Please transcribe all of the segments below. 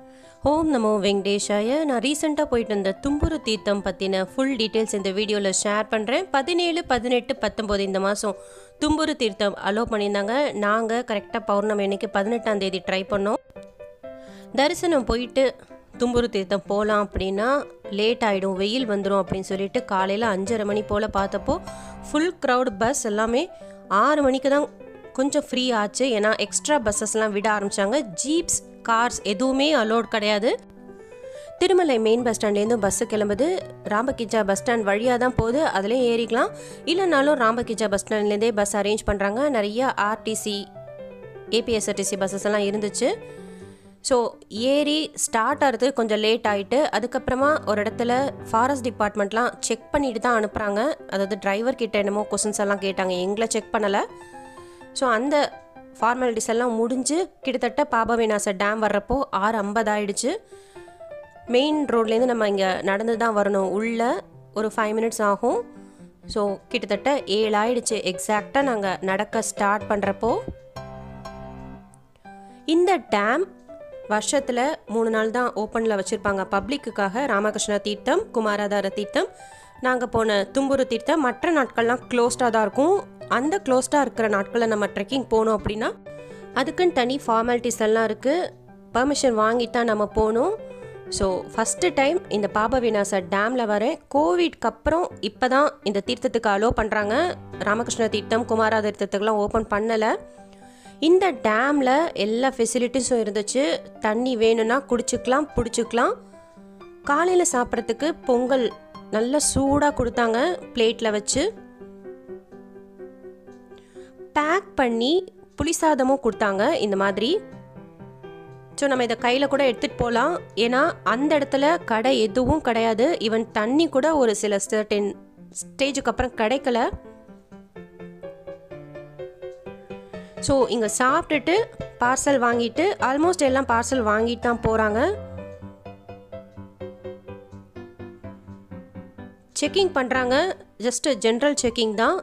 ஓம் நமோ வெங்கடேஷாய நான் ரீசெண்டாக போயிட்டு வந்த தும்புரு தீர்த்தம் பற்றின ஃபுல் டீட்டெயில்ஸ் இந்த வீடியோவில் ஷேர் பண்ணுறேன் பதினேழு பதினெட்டு பத்தொம்போது இந்த மாதம் தும்புரு தீர்த்தம் அலோவ் பண்ணியிருந்தாங்க நாங்கள் கரெக்டாக பௌர்ணமி அன்னைக்கு பதினெட்டாம் தேதி ட்ரை பண்ணோம் தரிசனம் போயிட்டு தும்புரு தீர்த்தம் போகலாம் அப்படின்னா லேட் ஆகிடும் வெயில் வந்துடும் அப்படின்னு சொல்லிட்டு காலையில் அஞ்சரை மணி போல் பார்த்தப்போ ஃபுல் க்ரௌட் பஸ் எல்லாமே ஆறு மணிக்கு தான் கொஞ்சம் ஃப்ரீ ஆச்சு ஏன்னா எக்ஸ்ட்ரா பஸ்ஸஸ்லாம் விட ஆரம்பித்தாங்க ஜீப்ஸ் கார்ஸ் எதுவுமே அலோட் கிடையாது திருமலை மெயின் பஸ் ஸ்டாண்ட்லேருந்து பஸ்ஸு கிளம்புது ராம்பகிச்சா பஸ் ஸ்டாண்ட் வழியாக தான் போகுது அதுலேயும் ஏறிக்கலாம் இல்லைனாலும் ராம்பகிச்சா பஸ் ஸ்டாண்ட்லேருந்தே பஸ் அரேஞ்ச் பண்ணுறாங்க நிறைய ஆர்டிசி ஏபிஎஸ்ஆர்டிசி பஸ்ஸஸ் எல்லாம் இருந்துச்சு ஸோ ஏறி ஸ்டார்ட் ஆகிறது கொஞ்சம் லேட் ஆகிட்டு அதுக்கப்புறமா ஒரு இடத்துல ஃபாரஸ்ட் டிபார்ட்மெண்ட்லாம் செக் பண்ணிட்டு தான் அனுப்புகிறாங்க அதாவது டிரைவர் கிட்ட என்னமோ கொஸ்டின்ஸ் எல்லாம் கேட்டாங்க எங்களை செக் பண்ணலை ஸோ அந்த ஃபார்மாலிட்டிஸ் எல்லாம் முடிஞ்சு கிட்டத்தட்ட பாபவிநாச டேம் வர்றப்போ ஆறு ஐம்பது ஆயிடுச்சு மெயின் ரோட்லேருந்து நம்ம இங்கே நடந்து தான் வரணும் உள்ள ஒரு ஃபைவ் மினிட்ஸ் ஆகும் ஸோ கிட்டத்தட்ட ஏழு ஆயிடுச்சு எக்ஸாக்டாக நாங்கள் நடக்க ஸ்டார்ட் பண்ணுறப்போ இந்த டேம் வருஷத்தில் மூணு நாள் தான் ஓப்பனில் வச்சுருப்பாங்க பப்ளிக்குக்காக ராமகிருஷ்ண தீர்த்தம் குமாராதார தீர்த்தம் நாங்கள் போன தும்புரு தீர்த்தம் மற்ற நாட்கள்லாம் க்ளோஸ்டாக தான் இருக்கும் அந்த க்ளோஸ்டாக இருக்கிற நாட்களில் நம்ம ட்ரெக்கிங் போனோம் அப்படின்னா அதுக்குன்னு தனி ஃபார்மாலிட்டிஸ் எல்லாம் இருக்குது பர்மிஷன் வாங்கிட்டு தான் நம்ம போகணும் ஸோ ஃபஸ்ட்டு டைம் இந்த பாப விநாச டேமில் வரேன் கோவிட்க்கு அப்புறம் இப்போ தான் இந்த தீர்த்தத்துக்கு அலோவ் பண்ணுறாங்க ராமகிருஷ்ண தீர்த்தம் குமாரா தீர்த்தத்துக்கெலாம் ஓப்பன் பண்ணலை இந்த டேமில் எல்லா ஃபெசிலிட்டிஸும் இருந்துச்சு தண்ணி வேணும்னா குடிச்சுக்கலாம் பிடிச்சிக்கலாம் காலையில் சாப்பிட்றதுக்கு பொங்கல் நல்ல சூடாக கொடுத்தாங்க பிளேட்டில் வச்சு பேக் பண்ணி புளிசாதமும் கொடுத்தாங்க இந்த மாதிரி ஸோ நம்ம இதை கையில் கூட எடுத்துகிட்டு போகலாம் ஏன்னா அந்த இடத்துல கடை எதுவும் கிடையாது ஈவன் தண்ணி கூட ஒரு சில சர்டன் ஸ்டேஜுக்கு அப்புறம் கிடைக்கல ஸோ இங்கே சாப்பிட்டுட்டு பார்சல் வாங்கிட்டு ஆல்மோஸ்ட் எல்லாம் பார்சல் வாங்கிட்டு தான் போகிறாங்க செக்கிங் பண்ணுறாங்க ஜஸ்ட் ஜென்ரல் செக்கிங் தான்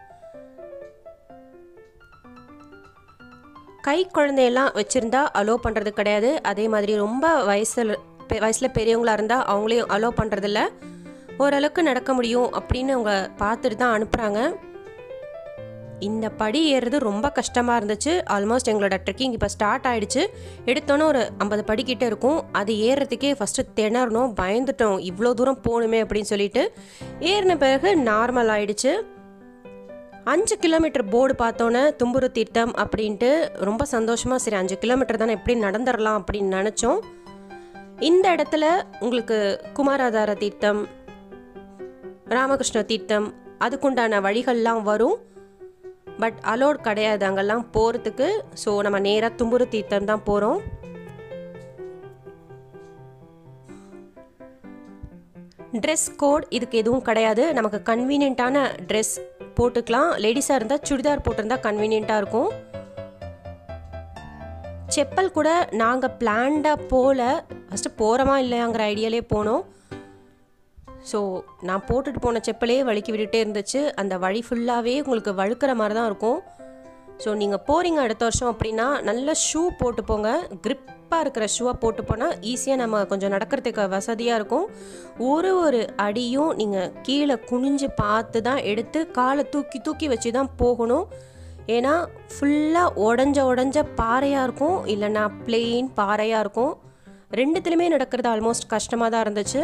கை குழந்தையெல்லாம் வச்சுருந்தா அலோவ் பண்ணுறது கிடையாது அதே மாதிரி ரொம்ப வயசில் வயசில் பெரியவங்களாக இருந்தால் அவங்களையும் அலோவ் பண்ணுறதில்ல ஓரளவுக்கு நடக்க முடியும் அப்படின்னு அவங்க பார்த்துட்டு தான் அனுப்புகிறாங்க இந்த படி ஏறுறது ரொம்ப கஷ்டமாக இருந்துச்சு ஆல்மோஸ்ட் எங்களோட ட்ரெக்கிங் இப்போ ஸ்டார்ட் ஆகிடுச்சு எடுத்தோன்னே ஒரு ஐம்பது படிக்கிட்ட இருக்கும் அது ஏறுறதுக்கே ஃபஸ்ட்டு திணறணும் பயந்துட்டோம் இவ்வளோ தூரம் போகணுமே அப்படின்னு சொல்லிட்டு ஏறின பிறகு நார்மல் ஆயிடுச்சு அஞ்சு கிலோமீட்டர் போர்டு பார்த்தோன்னே தும்புரு தீர்த்தம் அப்படின்ட்டு ரொம்ப சந்தோஷமாக சரி அஞ்சு கிலோமீட்டர் தானே எப்படி நடந்துடலாம் அப்படின்னு நினச்சோம் இந்த இடத்துல உங்களுக்கு குமாராதார தீர்த்தம் ராமகிருஷ்ண தீர்த்தம் அதுக்குண்டான வழிகள்லாம் வரும் பட் அலோட் கிடையாது அங்கெல்லாம் போகிறதுக்கு ஸோ நம்ம நேராக தும்புரு தீர்த்தம் தான் போகிறோம் ட்ரெஸ் கோட் இதுக்கு எதுவும் கிடையாது நமக்கு கன்வீனியண்ட்டான ட்ரெஸ் போட்டுக்கலாம் லேடிஸாக இருந்தால் சுடிதார் போட்டிருந்தா கன்வீனியண்ட்டாக இருக்கும் செப்பல் கூட நாங்கள் பிளான்டாக போகல ஃபஸ்ட்டு போகிறோமா இல்லையாங்கிற ஐடியாலே போனோம் ஸோ நான் போட்டுட்டு போன செப்பலே வழுக்கி விட்டுட்டே இருந்துச்சு அந்த வழி ஃபுல்லாகவே உங்களுக்கு வழுக்கிற மாதிரி தான் இருக்கும் ஸோ நீங்கள் போகிறீங்க அடுத்த வருஷம் அப்படின்னா நல்ல ஷூ போட்டு போங்க க்ரிப்பாக இருக்கிற ஷூவாக போட்டு போனால் ஈஸியாக நம்ம கொஞ்சம் நடக்கிறதுக்கு வசதியாக இருக்கும் ஒரு ஒரு அடியும் நீங்கள் கீழே குனிஞ்சு பார்த்து தான் எடுத்து காலை தூக்கி தூக்கி வச்சு தான் போகணும் ஏன்னா ஃபுல்லாக உடஞ்ச உடஞ்ச பாறையாக இருக்கும் இல்லைன்னா பிளெயின் பாறையாக இருக்கும் ரெண்டுத்துலேயுமே நடக்கிறது ஆல்மோஸ்ட் கஷ்டமாக தான் இருந்துச்சு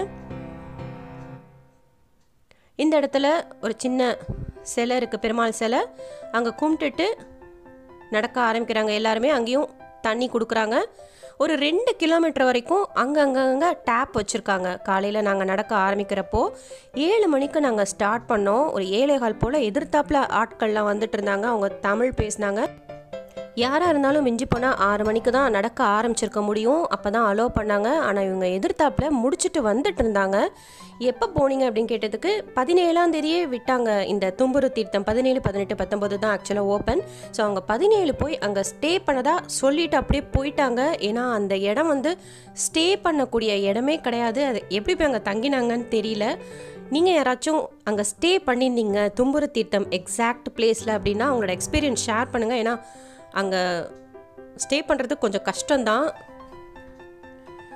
இந்த இடத்துல ஒரு சின்ன சிலை இருக்குது பெருமாள் சிலை அங்கே கும்பிட்டுட்டு நடக்க ஆரம்பிக்கிறாங்க எல்லாருமே அங்கேயும் தண்ணி கொடுக்குறாங்க ஒரு ரெண்டு கிலோமீட்டர் வரைக்கும் அங்கங்கங்க டேப் வச்சுருக்காங்க காலையில் நாங்கள் நடக்க ஆரம்பிக்கிறப்போ ஏழு மணிக்கு நாங்கள் ஸ்டார்ட் பண்ணோம் ஒரு ஏழை கால் போல் எதிர்த்தாப்பில் ஆட்கள்லாம் வந்துட்டு இருந்தாங்க அவங்க தமிழ் பேசினாங்க யாராக இருந்தாலும் மிஞ்சி போனால் ஆறு மணிக்கு தான் நடக்க ஆரம்பிச்சிருக்க முடியும் அப்போ தான் அலோவ் பண்ணாங்க ஆனால் இவங்க எதிர்த்தாப்பில் முடிச்சுட்டு வந்துட்டு இருந்தாங்க எப்போ போனீங்க அப்படின்னு கேட்டதுக்கு பதினேழாம் தேதியே விட்டாங்க இந்த தும்புரு தீர்த்தம் பதினேழு பதினெட்டு பத்தொம்போது தான் ஆக்சுவலாக ஓப்பன் ஸோ அவங்க பதினேழு போய் அங்கே ஸ்டே பண்ணதா சொல்லிட்டு அப்படியே போயிட்டாங்க ஏன்னா அந்த இடம் வந்து ஸ்டே பண்ணக்கூடிய இடமே கிடையாது அது எப்படி போய் அங்கே தங்கினாங்கன்னு தெரியல நீங்கள் யாராச்சும் அங்கே ஸ்டே பண்ணியிருந்தீங்க தும்புரு தீர்த்தம் எக்ஸாக்ட் பிளேஸில் அப்படின்னா அவங்களோட எக்ஸ்பீரியன்ஸ் ஷேர் பண்ணுங்கள் ஏன்னா அங்கே ஸ்டே பண்ணுறது கொஞ்சம் கஷ்டம்தான்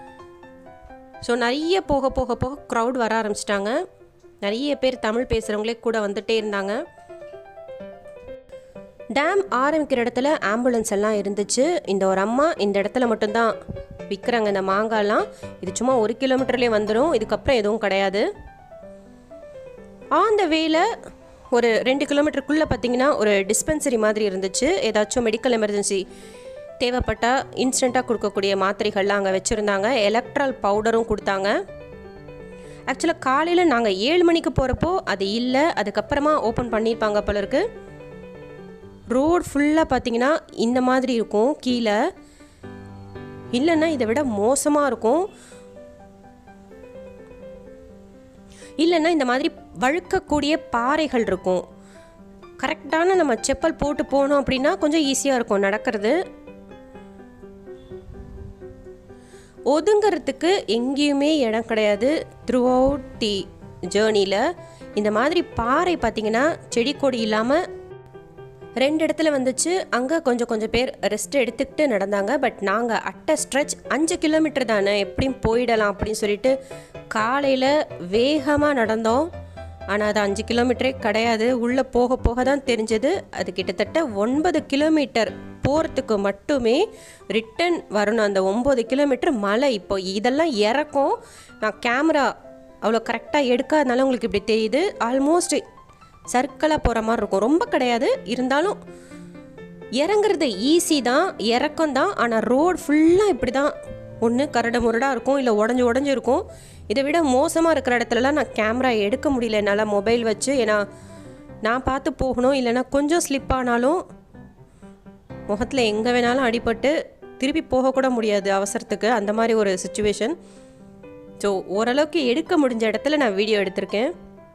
ஸோ நிறைய போக போக போக க்ரௌட் வர ஆரம்பிச்சிட்டாங்க நிறைய பேர் தமிழ் பேசுகிறவங்களே கூட வந்துட்டே இருந்தாங்க டேம் ஆரம்பிக்கிற இடத்துல ஆம்புலன்ஸ் எல்லாம் இருந்துச்சு இந்த ஒரு அம்மா இந்த இடத்துல மட்டும்தான் விற்கிறாங்க இந்த மாங்காய்லாம் இது சும்மா ஒரு கிலோமீட்டர்லேயே வந்துடும் இதுக்கப்புறம் எதுவும் கிடையாது ஆன் த வேல ஒரு ரெண்டு கிலோமீட்டருக்குள்ளே பார்த்தீங்கன்னா ஒரு டிஸ்பென்சரி மாதிரி இருந்துச்சு ஏதாச்சும் மெடிக்கல் எமர்ஜென்சி தேவைப்பட்டால் இன்ஸ்டண்ட்டாக கொடுக்கக்கூடிய மாத்திரைகள்லாம் அங்கே வச்சுருந்தாங்க எலக்ட்ரால் பவுடரும் கொடுத்தாங்க ஆக்சுவலாக காலையில் நாங்கள் ஏழு மணிக்கு போகிறப்போ அது இல்லை அதுக்கப்புறமா ஓப்பன் பண்ணியிருப்பாங்க போல இருக்கு ரோட் ஃபுல்லாக பார்த்தீங்கன்னா இந்த மாதிரி இருக்கும் கீழே இல்லைன்னா இதை விட மோசமாக இருக்கும் இல்லைன்னா இந்த மாதிரி வழுக்கக்கூடிய பாறைகள் இருக்கும் கரெக்டான நம்ம செப்பல் போட்டு போனோம் அப்படின்னா கொஞ்சம் ஈஸியாக இருக்கும் நடக்கிறது ஒதுங்கிறதுக்கு எங்கேயுமே இடம் கிடையாது த்ரூ அவுட் தி ஜேர்னியில் இந்த மாதிரி பாறை பார்த்திங்கன்னா செடி கொடி இல்லாமல் ரெண்டு இடத்துல வந்துச்சு அங்கே கொஞ்சம் கொஞ்சம் பேர் ரெஸ்ட் எடுத்துக்கிட்டு நடந்தாங்க பட் நாங்கள் அட்ட ஸ்ட்ரெச் அஞ்சு கிலோமீட்டர் தானே எப்படியும் போயிடலாம் அப்படின்னு சொல்லிட்டு காலையில் வேகமாக நடந்தோம் ஆனால் அது அஞ்சு கிலோமீட்டரே கிடையாது உள்ளே போக போக தான் தெரிஞ்சது அது கிட்டத்தட்ட ஒன்பது கிலோமீட்டர் போகிறதுக்கு மட்டுமே ரிட்டன் வரணும் அந்த ஒம்பது கிலோமீட்டர் மலை இப்போ இதெல்லாம் இறக்கும் நான் கேமரா அவ்வளோ கரெக்டாக எடுக்காதனால உங்களுக்கு இப்படி தெரியுது ஆல்மோஸ்ட் சர்க்கிளாக போகிற மாதிரி இருக்கும் ரொம்ப கிடையாது இருந்தாலும் இறங்குறது ஈஸி தான் இறக்கம் தான் ஆனால் ரோடு ஃபுல்லாக இப்படி தான் ஒன்று கரடு முரடாக இருக்கும் இல்லை உடஞ்சி உடஞ்சி இருக்கும் இதை விட மோசமாக இருக்கிற இடத்துலலாம் நான் கேமரா எடுக்க முடியல என்னால் மொபைல் வச்சு ஏன்னா நான் பார்த்து போகணும் இல்லைன்னா கொஞ்சம் ஸ்லிப் ஆனாலும் முகத்தில் எங்கே வேணாலும் அடிபட்டு திருப்பி போகக்கூட முடியாது அவசரத்துக்கு அந்த மாதிரி ஒரு சுச்சுவேஷன் ஸோ ஓரளவுக்கு எடுக்க முடிஞ்ச இடத்துல நான் வீடியோ எடுத்திருக்கேன்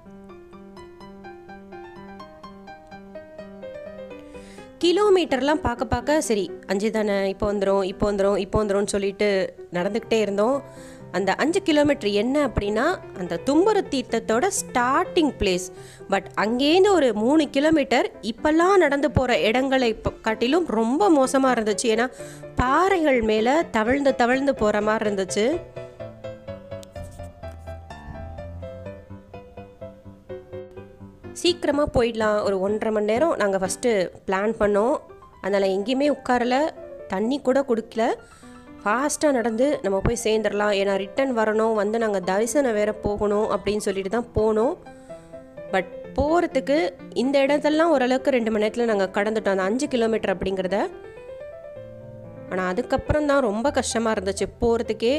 கிலோமீட்டர்லாம் பார்க்க பார்க்க சரி அஞ்சு தானே இப்போ வந்துடும் இப்போ வந்துடும் இப்போ வந்துடும்னு சொல்லிட்டு நடந்துக்கிட்டே இருந்தோம் அந்த அஞ்சு கிலோமீட்டர் என்ன அப்படின்னா அந்த தும்புரு தீர்த்தத்தோட ஸ்டார்டிங் பிளேஸ் பட் அங்கேருந்து ஒரு மூணு கிலோமீட்டர் இப்போல்லாம் நடந்து போகிற இடங்களை இப்போ காட்டிலும் ரொம்ப மோசமாக இருந்துச்சு ஏன்னா பாறைகள் மேலே தவழ்ந்து தவழ்ந்து போகிற மாதிரி இருந்துச்சு சீக்கிரமாக போயிடலாம் ஒரு ஒன்றரை மணி நேரம் நாங்கள் ஃபஸ்ட்டு பிளான் பண்ணோம் அதனால் எங்கேயுமே உட்காரல தண்ணி கூட குடிக்கல ஃபாஸ்ட்டாக நடந்து நம்ம போய் சேர்ந்துடலாம் ஏன்னா ரிட்டன் வரணும் வந்து நாங்கள் தரிசனம் வேற போகணும் அப்படின்னு சொல்லிட்டு தான் போனோம் பட் போகிறதுக்கு இந்த இடத்தெல்லாம் ஓரளவுக்கு ரெண்டு மணி நேரத்தில் நாங்கள் கடந்துட்டோம் அந்த அஞ்சு கிலோமீட்டர் அப்படிங்கிறத ஆனால் அதுக்கப்புறம் தான் ரொம்ப கஷ்டமாக இருந்துச்சு போகிறதுக்கே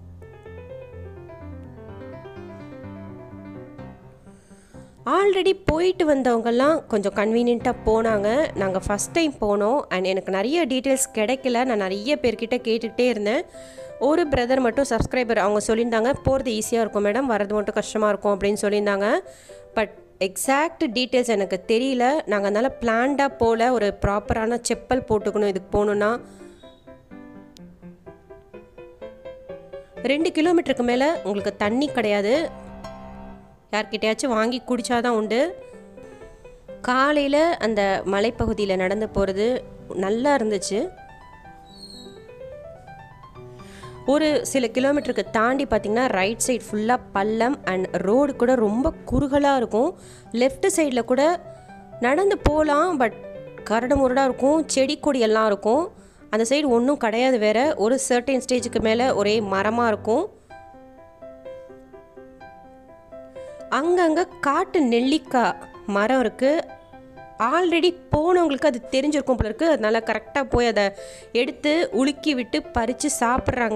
ஆல்ரெடி போயிட்டு வந்தவங்கெல்லாம் கொஞ்சம் கன்வீனியண்ட்டாக போனாங்க நாங்கள் ஃபஸ்ட் டைம் போனோம் அண்ட் எனக்கு நிறைய டீட்டெயில்ஸ் கிடைக்கல நான் நிறைய பேர்கிட்ட கேட்டுக்கிட்டே இருந்தேன் ஒரு பிரதர் மட்டும் சப்ஸ்கிரைபர் அவங்க சொல்லியிருந்தாங்க போகிறது ஈஸியாக இருக்கும் மேடம் வர்றது மட்டும் கஷ்டமாக இருக்கும் அப்படின்னு சொல்லியிருந்தாங்க பட் எக்ஸாக்ட் டீட்டெயில்ஸ் எனக்கு தெரியல நாங்கள் அதனால் பிளான்டாக போல் ஒரு ப்ராப்பரான செப்பல் போட்டுக்கணும் இதுக்கு போகணுன்னா ரெண்டு கிலோமீட்டருக்கு மேலே உங்களுக்கு தண்ணி கிடையாது யார்கிட்டயாச்சும் வாங்கி குடித்தாதான் உண்டு காலையில் அந்த மலைப்பகுதியில் நடந்து போகிறது நல்லா இருந்துச்சு ஒரு சில கிலோமீட்டருக்கு தாண்டி பார்த்திங்கன்னா ரைட் சைடு ஃபுல்லாக பள்ளம் அண்ட் ரோடு கூட ரொம்ப குறுகலாக இருக்கும் லெஃப்ட் சைடில் கூட நடந்து போகலாம் பட் கரடு முரடாக இருக்கும் செடி கொடியெல்லாம் இருக்கும் அந்த சைடு ஒன்றும் கிடையாது வேறு ஒரு சர்டைன் ஸ்டேஜுக்கு மேலே ஒரே மரமாக இருக்கும் அங்கங்கே காட்டு நெல்லிக்காய் மரம் இருக்குது ஆல்ரெடி போனவங்களுக்கு அது தெரிஞ்சிருக்கும் போல இருக்குது அதனால கரெக்டாக போய் அதை எடுத்து உலுக்கி விட்டு பறித்து சாப்பிட்றாங்க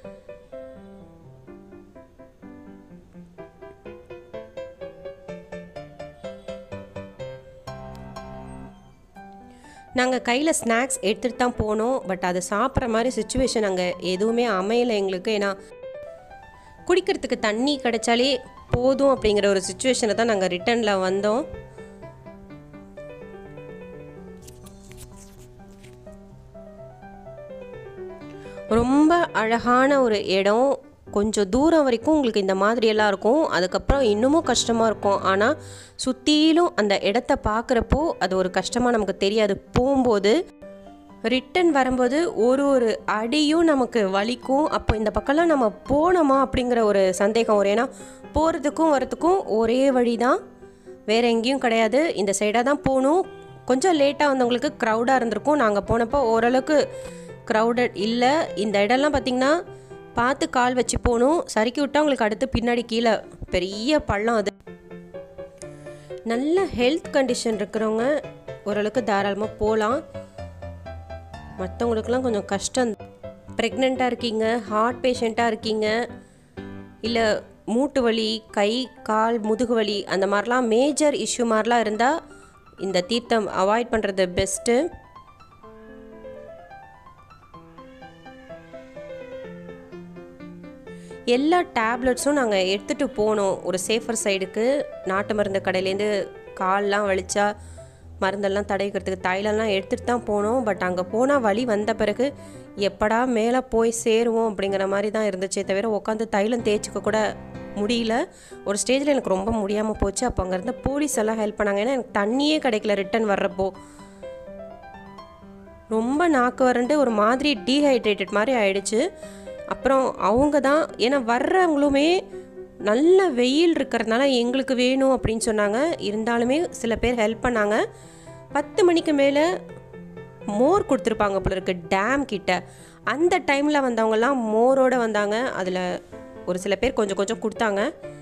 நாங்கள் கையில் ஸ்நாக்ஸ் எடுத்துகிட்டு தான் போனோம் பட் அதை சாப்பிட்ற மாதிரி சுச்சுவேஷன் அங்கே எதுவுமே அமையலை எங்களுக்கு ஏன்னா குடிக்கிறதுக்கு தண்ணி கிடைச்சாலே போதும் அப்படிங்கிற ஒரு சுச்சுவேஷனில் தான் நாங்கள் ரிட்டனில் வந்தோம் ரொம்ப அழகான ஒரு இடம் கொஞ்சம் தூரம் வரைக்கும் உங்களுக்கு இந்த மாதிரியெல்லாம் இருக்கும் அதுக்கப்புறம் இன்னமும் கஷ்டமாக இருக்கும் ஆனால் சுற்றிலும் அந்த இடத்த பார்க்குறப்போ அது ஒரு கஷ்டமாக நமக்கு தெரியாது போகும்போது ரிட்டன் வரும்போது ஒரு ஒரு அடியும் நமக்கு வலிக்கும் அப்போ இந்த பக்கம்லாம் நம்ம போனோமா அப்படிங்கிற ஒரு சந்தேகம் வரும் ஏன்னா போகிறதுக்கும் வரத்துக்கும் ஒரே வழி தான் வேறு எங்கேயும் கிடையாது இந்த சைடாக தான் போகணும் கொஞ்சம் லேட்டாக வந்தவங்களுக்கு க்ரௌடாக இருந்திருக்கும் நாங்கள் போனப்போ ஓரளவுக்கு க்ரௌடட் இல்லை இந்த இடம்லாம் பார்த்திங்கன்னா பார்த்து கால் வச்சு போகணும் சறுக்கி விட்டால் உங்களுக்கு அடுத்து பின்னாடி கீழே பெரிய பள்ளம் அது நல்ல ஹெல்த் கண்டிஷன் இருக்கிறவங்க ஓரளவுக்கு தாராளமாக போகலாம் மற்றவங்களுக்குலாம் கொஞ்சம் கஷ்டம் ப்ரெக்னெண்ட்டாக இருக்கீங்க ஹார்ட் பேஷண்ட்டாக இருக்கீங்க இல்லை மூட்டு வலி கை கால் முதுகு வலி அந்த மாதிரிலாம் மேஜர் இஷ்யூ மாதிரிலாம் இருந்தால் இந்த தீர்த்தம் அவாய்ட் பண்ணுறது பெஸ்ட்டு எல்லா டேப்லெட்ஸும் நாங்கள் எடுத்துகிட்டு போனோம் ஒரு சேஃபர் சைடுக்கு நாட்டு மருந்து கடையிலேருந்து கால்லாம் வலிச்சா மருந்தெல்லாம் தடவிக்கிறதுக்கு தைலம்லாம் எடுத்துகிட்டு தான் போனோம் பட் அங்கே போனால் வலி வந்த பிறகு எப்படா மேலே போய் சேருவோம் அப்படிங்கிற மாதிரி தான் இருந்துச்சே தவிர உட்காந்து தைலம் தேய்ச்சிக்க கூட முடியல ஒரு ஸ்டேஜில் எனக்கு ரொம்ப முடியாமல் போச்சு அப்போ அங்கே இருந்த போலீஸ் எல்லாம் ஹெல்ப் பண்ணாங்க ஏன்னா எனக்கு தண்ணியே கிடைக்கல ரிட்டன் வர்றப்போ ரொம்ப நாக்கு வறண்டு ஒரு மாதிரி டீஹைட்ரேட்டட் மாதிரி ஆயிடுச்சு அப்புறம் அவங்க தான் ஏன்னா வர்றவங்களுமே நல்ல வெயில் இருக்கிறதுனால எங்களுக்கு வேணும் அப்படின்னு சொன்னாங்க இருந்தாலுமே சில பேர் ஹெல்ப் பண்ணாங்க பத்து மணிக்கு மேலே மோர் கொடுத்துருப்பாங்க போல இருக்கு டேம் கிட்ட அந்த டைமில் வந்தவங்கலாம் மோரோட வந்தாங்க அதில் ஒரு சில பேர் கொஞ்சம் கொஞ்சம் கொடுத்தாங்க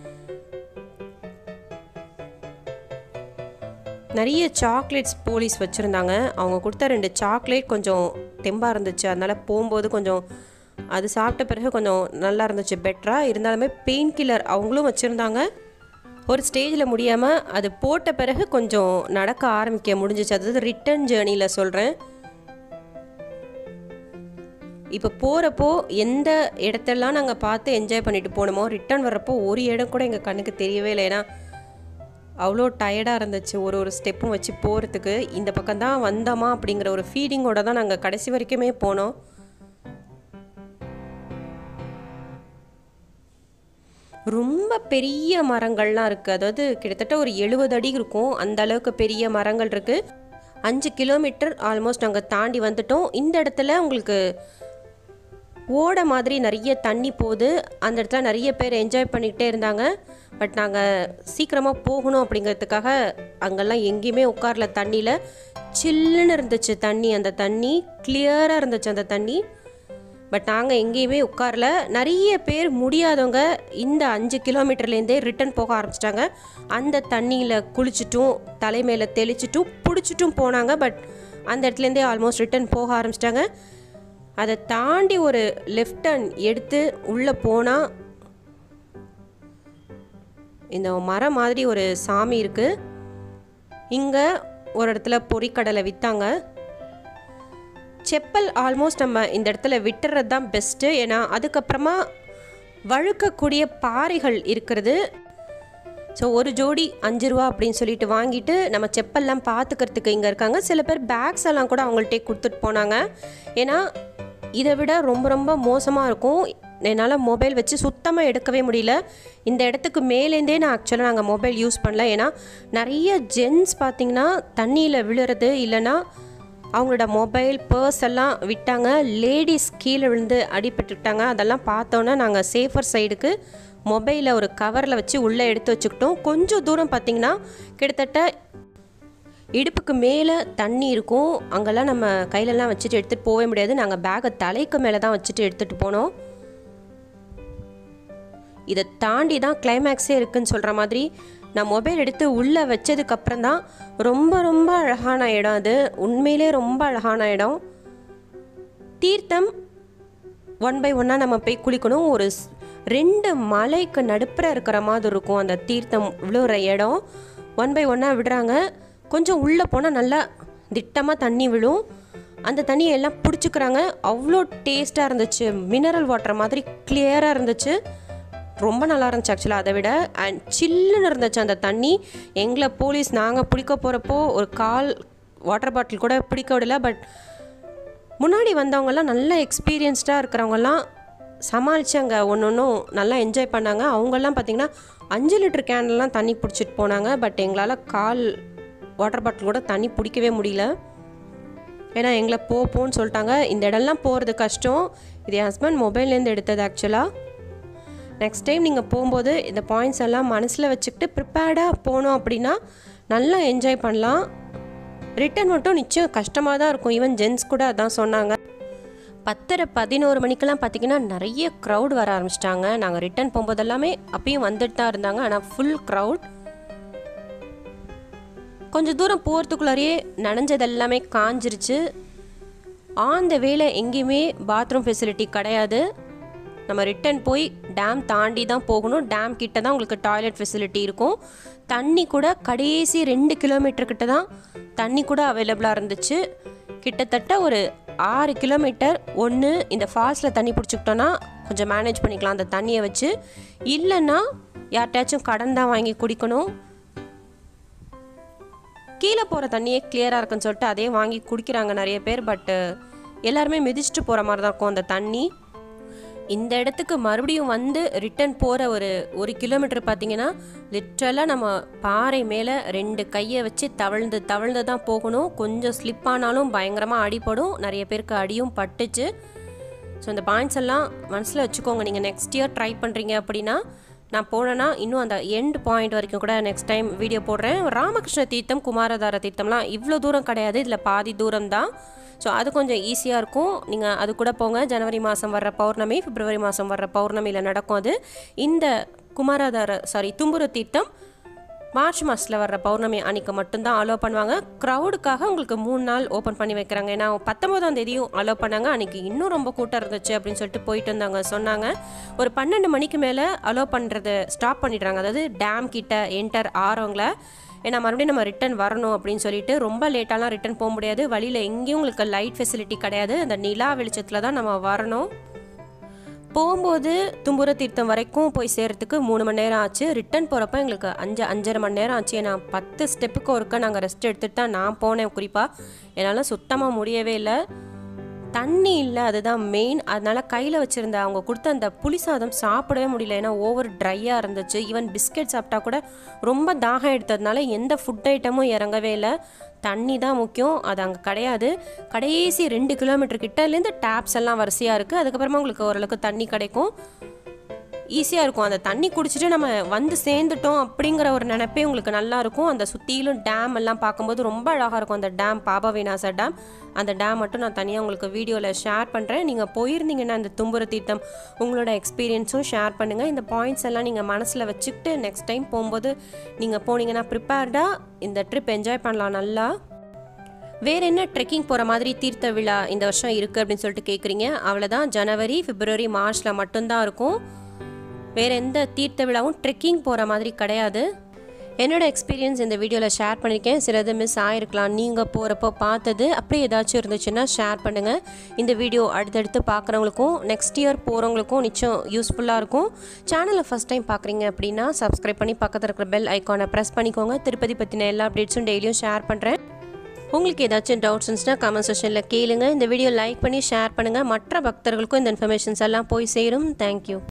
நிறைய சாக்லேட்ஸ் போலீஸ் வச்சுருந்தாங்க அவங்க கொடுத்த ரெண்டு சாக்லேட் கொஞ்சம் தெம்பாக இருந்துச்சு அதனால் போகும்போது கொஞ்சம் அது சாப்பிட்ட பிறகு கொஞ்சம் நல்லா இருந்துச்சு பெட்டராக இருந்தாலுமே பெயின் கில்லர் அவங்களும் வச்சுருந்தாங்க ஒரு ஸ்டேஜில் முடியாமல் அது போட்ட பிறகு கொஞ்சம் நடக்க ஆரம்பிக்க முடிஞ்சிச்சு அதாவது ரிட்டன் ஜேர்னியில் சொல்கிறேன் இப்போ போகிறப்போ எந்த இடத்தெல்லாம் நாங்கள் பார்த்து என்ஜாய் பண்ணிட்டு போனோமோ ரிட்டர்ன் வர்றப்போ ஒரு இடம் கூட எங்கள் கண்ணுக்கு தெரியவே இல்லை ஏன்னா அவ்வளோ டயர்டாக இருந்துச்சு ஒரு ஒரு ஸ்டெப்பும் வச்சு போகிறதுக்கு இந்த பக்கம் தான் வந்தோமா அப்படிங்கிற ஒரு ஃபீலிங்கோட தான் நாங்கள் கடைசி வரைக்குமே போனோம் ரொம்ப பெரிய மரங்கள்லாம் இருக்குது அதாவது கிட்டத்தட்ட ஒரு எழுபது அடி இருக்கும் அந்த அளவுக்கு பெரிய மரங்கள் இருக்குது அஞ்சு கிலோமீட்டர் ஆல்மோஸ்ட் நாங்கள் தாண்டி வந்துட்டோம் இந்த இடத்துல உங்களுக்கு ஓட மாதிரி நிறைய தண்ணி போகுது அந்த இடத்துல நிறைய பேர் என்ஜாய் பண்ணிக்கிட்டே இருந்தாங்க பட் நாங்கள் சீக்கிரமாக போகணும் அப்படிங்கிறதுக்காக அங்கெல்லாம் எங்கேயுமே உட்காரல தண்ணியில் சில்லுன்னு இருந்துச்சு தண்ணி அந்த தண்ணி கிளியராக இருந்துச்சு அந்த தண்ணி பட் நாங்கள் எங்கேயுமே உட்காரல நிறைய பேர் முடியாதவங்க இந்த அஞ்சு கிலோமீட்டர்லேருந்தே ரிட்டன் போக ஆரம்பிச்சிட்டாங்க அந்த தண்ணியில் குளிச்சுட்டும் தலை மேலே தெளிச்சிட்டும் பிடிச்சிட்டும் போனாங்க பட் அந்த இடத்துலேருந்தே ஆல்மோஸ்ட் ரிட்டன் போக ஆரம்பிச்சிட்டாங்க அதை தாண்டி ஒரு லெஃப்ட் டர்ன் எடுத்து உள்ளே போனால் இந்த மரம் மாதிரி ஒரு சாமி இருக்குது இங்கே ஒரு இடத்துல பொறிக்கடலை விற்றாங்க செப்பல் ஆல்மோஸ்ட் நம்ம இந்த இடத்துல விட்டுறது தான் பெஸ்ட்டு ஏன்னா அதுக்கப்புறமா வழுக்கக்கூடிய பாறைகள் இருக்கிறது ஸோ ஒரு ஜோடி அஞ்சு ரூபா அப்படின்னு சொல்லிட்டு வாங்கிட்டு நம்ம செப்பல்லாம் பார்த்துக்கிறதுக்கு இங்கே இருக்காங்க சில பேர் பேக்ஸ் எல்லாம் கூட அவங்கள்ட்டே கொடுத்துட்டு போனாங்க ஏன்னா இதை விட ரொம்ப ரொம்ப மோசமாக இருக்கும் என்னால் மொபைல் வச்சு சுத்தமாக எடுக்கவே முடியல இந்த இடத்துக்கு மேலேருந்தே நான் ஆக்சுவலாக நாங்கள் மொபைல் யூஸ் பண்ணல ஏன்னா நிறைய ஜென்ஸ் பார்த்திங்கன்னா தண்ணியில் விழுறது இல்லைன்னா அவங்களோட மொபைல் பர்ஸ் எல்லாம் விட்டாங்க லேடிஸ் கீழே விழுந்து அடிபட்டுக்கிட்டாங்க அதெல்லாம் பார்த்தோன்னே நாங்கள் சேஃபர் சைடுக்கு மொபைலை ஒரு கவரில் வச்சு உள்ளே எடுத்து வச்சுக்கிட்டோம் கொஞ்சம் தூரம் பார்த்திங்கன்னா கிட்டத்தட்ட இடுப்புக்கு மேலே தண்ணி இருக்கும் அங்கெல்லாம் நம்ம கையிலலாம் வச்சுட்டு எடுத்துகிட்டு போகவே முடியாது நாங்கள் பேக்கை தலைக்கு மேலே தான் வச்சுட்டு எடுத்துகிட்டு போனோம் இதை தாண்டி தான் கிளைமேக்ஸே இருக்குன்னு சொல்கிற மாதிரி நான் மொபைல் எடுத்து உள்ளே வச்சதுக்கப்புறம் தான் ரொம்ப ரொம்ப அழகான இடம் அது உண்மையிலே ரொம்ப அழகான இடம் தீர்த்தம் ஒன் பை ஒன்னாக நம்ம போய் குளிக்கணும் ஒரு ஸ்- ரெண்டு மலைக்கு நடுப்புற இருக்கிற மாதிரி இருக்கும் அந்த தீர்த்தம் விழுற இடம் ஒன் பை ஒன்னாக விடுறாங்க கொஞ்சம் உள்ளே போனால் நல்லா திட்டமாக தண்ணி விழும் அந்த தண்ணியை எல்லாம் பிடிச்சிக்கிறாங்க அவ்வளோ டேஸ்ட்டாக இருந்துச்சு மினரல் வாட்டர் மாதிரி கிளியராக இருந்துச்சு ரொம்ப நல்லா இருந்துச்சு ஆக்சுவலாக அதை விட அண்ட் சில்லுன்னு இருந்துச்சு அந்த தண்ணி எங்களை போலீஸ் நாங்கள் பிடிக்க போகிறப்போ ஒரு கால் வாட்டர் பாட்டில் கூட பிடிக்க விடல பட் முன்னாடி வந்தவங்கெல்லாம் நல்ல எக்ஸ்பீரியன்ஸ்டாக இருக்கிறவங்கெல்லாம் சமாளிச்சாங்க ஒன்று ஒன்றும் நல்லா என்ஜாய் பண்ணாங்க அவங்கெல்லாம் பார்த்திங்கன்னா அஞ்சு லிட்டர் கேன்லாம் தண்ணி பிடிச்சிட்டு போனாங்க பட் எங்களால் கால் வாட்டர் பாட்டில் கூட தண்ணி பிடிக்கவே முடியல ஏன்னா எங்களை போ போன்னு சொல்லிட்டாங்க இந்த இடம்லாம் போகிறது கஷ்டம் இது என் ஹஸ்பண்ட் மொபைல்லேருந்து எடுத்தது ஆக்சுவலாக நெக்ஸ்ட் டைம் நீங்கள் போகும்போது இந்த பாயிண்ட்ஸ் எல்லாம் மனசில் வச்சுக்கிட்டு ப்ரிப்பேர்டாக போனோம் அப்படின்னா நல்லா என்ஜாய் பண்ணலாம் ரிட்டன் மட்டும் நிச்சயம் கஷ்டமாக தான் இருக்கும் ஈவன் ஜென்ஸ் கூட அதான் சொன்னாங்க பத்தரை பதினோரு மணிக்கெல்லாம் பார்த்தீங்கன்னா நிறைய க்ரௌட் வர ஆரம்பிச்சிட்டாங்க நாங்கள் ரிட்டன் போகும்போது எல்லாமே அப்பயும் வந்துட்டு தான் இருந்தாங்க ஆனால் ஃபுல் க்ரௌட் கொஞ்சம் தூரம் போகிறதுக்குள்ளாரையே நனைஞ்சது எல்லாமே காஞ்சிருச்சு ஆன் த வேல எங்கேயுமே பாத்ரூம் ஃபெசிலிட்டி கிடையாது நம்ம ரிட்டன் போய் டேம் தாண்டி தான் போகணும் டேம் கிட்ட தான் உங்களுக்கு டாய்லெட் ஃபெசிலிட்டி இருக்கும் தண்ணி கூட கடைசி ரெண்டு கிலோமீட்டர் கிட்ட தான் தண்ணி கூட அவைலபிளாக இருந்துச்சு கிட்டத்தட்ட ஒரு ஆறு கிலோமீட்டர் ஒன்று இந்த ஃபால்ஸில் தண்ணி பிடிச்சிக்கிட்டோன்னா கொஞ்சம் மேனேஜ் பண்ணிக்கலாம் அந்த தண்ணியை வச்சு இல்லைன்னா யார்கிட்டயாச்சும் கடன் தான் வாங்கி குடிக்கணும் கீழே போகிற தண்ணியே கிளியராக இருக்குன்னு சொல்லிட்டு அதே வாங்கி குடிக்கிறாங்க நிறைய பேர் பட்டு எல்லாருமே மிதிச்சுட்டு போகிற மாதிரி தான் இருக்கும் அந்த தண்ணி இந்த இடத்துக்கு மறுபடியும் வந்து ரிட்டன் போகிற ஒரு ஒரு கிலோமீட்டர் பார்த்தீங்கன்னா லிட்ரலாக நம்ம பாறை மேலே ரெண்டு கையை வச்சு தவழ்ந்து தவழ்ந்து தான் போகணும் கொஞ்சம் ஸ்லிப் ஆனாலும் பயங்கரமாக அடிபடும் நிறைய பேருக்கு அடியும் பட்டுச்சு ஸோ இந்த பாயிண்ட்ஸ் எல்லாம் மனசில் வச்சுக்கோங்க நீங்கள் நெக்ஸ்ட் இயர் ட்ரை பண்ணுறீங்க அப்படின்னா நான் போனேன்னா இன்னும் அந்த எண்ட் பாயிண்ட் வரைக்கும் கூட நெக்ஸ்ட் டைம் வீடியோ போடுறேன் ராமகிருஷ்ண தீர்த்தம் குமாரதார தீர்த்தம்லாம் இவ்வளோ தூரம் கிடையாது இதில் பாதி தூரம் தான் ஸோ அது கொஞ்சம் ஈஸியாக இருக்கும் நீங்கள் அது கூட போங்க ஜனவரி மாதம் வர்ற பௌர்ணமி பிப்ரவரி மாதம் வர்ற பௌர்ணமியில் நடக்கும் அது இந்த குமாரதார சாரி தும்புரு தீர்த்தம் மார்ச் மாதத்தில் வர்ற பௌர்ணமி அன்னைக்கு மட்டும்தான் அலோவ் பண்ணுவாங்க க்ரௌடுக்காக உங்களுக்கு மூணு நாள் ஓப்பன் பண்ணி வைக்கிறாங்க ஏன்னா பத்தொம்போதாம் தேதியும் அலோவ் பண்ணாங்க அன்றைக்கி இன்னும் ரொம்ப கூட்டம் இருந்துச்சு அப்படின்னு சொல்லிட்டு போயிட்டு வந்தாங்க சொன்னாங்க ஒரு பன்னெண்டு மணிக்கு மேலே அலோவ் பண்ணுறது ஸ்டாப் பண்ணிடுறாங்க அதாவது டேம் கிட்ட என்டர் ஆறவங்கள ஏன்னா மறுபடியும் நம்ம ரிட்டன் வரணும் அப்படின்னு சொல்லிட்டு ரொம்ப லேட்டாலாம் ரிட்டன் போக முடியாது வழியில் எங்கேயும் உங்களுக்கு லைட் ஃபெசிலிட்டி கிடையாது அந்த நிலா வெளிச்சத்தில் தான் நம்ம வரணும் போகும்போது தும்புர தீர்த்தம் வரைக்கும் போய் சேர்றதுக்கு மூணு மணி நேரம் ஆச்சு ரிட்டன் போகிறப்ப எங்களுக்கு அஞ்சு அஞ்சரை மணி நேரம் ஆச்சு ஏன்னா பத்து ஸ்டெப்புக்கு ஒருக்க நாங்கள் ரெஸ்ட் எடுத்துட்டு தான் நான் போனேன் குறிப்பாக என்னால் சுத்தமாக முடியவே இல்லை தண்ணி இல்லை அதுதான் மெயின் அதனால கையில் வச்சுருந்த அவங்க கொடுத்த அந்த புளி சாதம் சாப்பிடவே முடியல ஏன்னா ஓவர் ட்ரையாக இருந்துச்சு ஈவன் பிஸ்கெட் சாப்பிட்டா கூட ரொம்ப தாகம் எடுத்ததுனால எந்த ஃபுட் ஐட்டமும் இறங்கவே இல்லை தண்ணி தான் முக்கியம் அது அங்கே கிடையாது கடைசி ரெண்டு கிலோமீட்டர் கிட்டலேருந்து டேப்ஸ் எல்லாம் வரிசையாக இருக்குது அதுக்கப்புறமா உங்களுக்கு ஓரளவுக்கு தண்ணி கிடைக்கும் ஈஸியாக இருக்கும் அந்த தண்ணி குடிச்சிட்டு நம்ம வந்து சேர்ந்துட்டோம் அப்படிங்கிற ஒரு நினைப்பே உங்களுக்கு நல்லா இருக்கும் அந்த சுற்றிலும் டேம் எல்லாம் பார்க்கும்போது ரொம்ப அழகாக இருக்கும் அந்த டேம் பாபா விநாச டேம் அந்த டேம் மட்டும் நான் தனியாக உங்களுக்கு வீடியோவில் ஷேர் பண்ணுறேன் நீங்கள் போயிருந்தீங்கன்னா அந்த தும்புர தீர்த்தம் உங்களோட எக்ஸ்பீரியன்ஸும் ஷேர் பண்ணுங்கள் இந்த பாயிண்ட்ஸ் எல்லாம் நீங்கள் மனசில் வச்சுக்கிட்டு நெக்ஸ்ட் டைம் போகும்போது நீங்கள் போனீங்கன்னா ப்ரிப்பேர்டாக இந்த ட்ரிப் என்ஜாய் பண்ணலாம் நல்லா வேற என்ன ட்ரெக்கிங் போகிற மாதிரி தீர்த்த விழா இந்த வருஷம் இருக்குது அப்படின்னு சொல்லிட்டு கேட்குறீங்க அவ்வளோதான் ஜனவரி பிப்ரவரி மார்ச்சில் மட்டும்தான் இருக்கும் வேறு எந்த தீர்த்த விழாவும் ட்ரெக்கிங் போகிற மாதிரி கிடையாது என்னோட எக்ஸ்பீரியன்ஸ் இந்த வீடியோவில் ஷேர் பண்ணியிருக்கேன் சிலது மிஸ் ஆகிருக்கலாம் நீங்கள் போகிறப்போ பார்த்தது அப்படி ஏதாச்சும் இருந்துச்சுன்னா ஷேர் பண்ணுங்கள் இந்த வீடியோ அடுத்தடுத்து பார்க்குறவங்களுக்கும் நெக்ஸ்ட் இயர் போகிறவங்களுக்கும் நிச்சயம் யூஸ்ஃபுல்லாக இருக்கும் சேனலை ஃபஸ்ட் டைம் பார்க்குறீங்க அப்படின்னா சப்ஸ்கிரைப் பண்ணி பக்கத்தில் இருக்கிற பெல் ஐக்கானை ப்ரெஸ் பண்ணிக்கோங்க திருப்பதி பற்றின எல்லா அப்டேட்ஸும் டெய்லியும் ஷேர் பண்ணுறேன் உங்களுக்கு ஏதாச்சும் டவுட்ஸ் இருந்துச்சுன்னா கமெண்ட் செஷனில் கேளுங்க இந்த வீடியோ லைக் பண்ணி ஷேர் பண்ணுங்கள் மற்ற பக்தர்களுக்கும் இந்த இன்ஃபர்மேஷன்ஸ் எல்லாம் போய் சேரும் தேங்க்யூ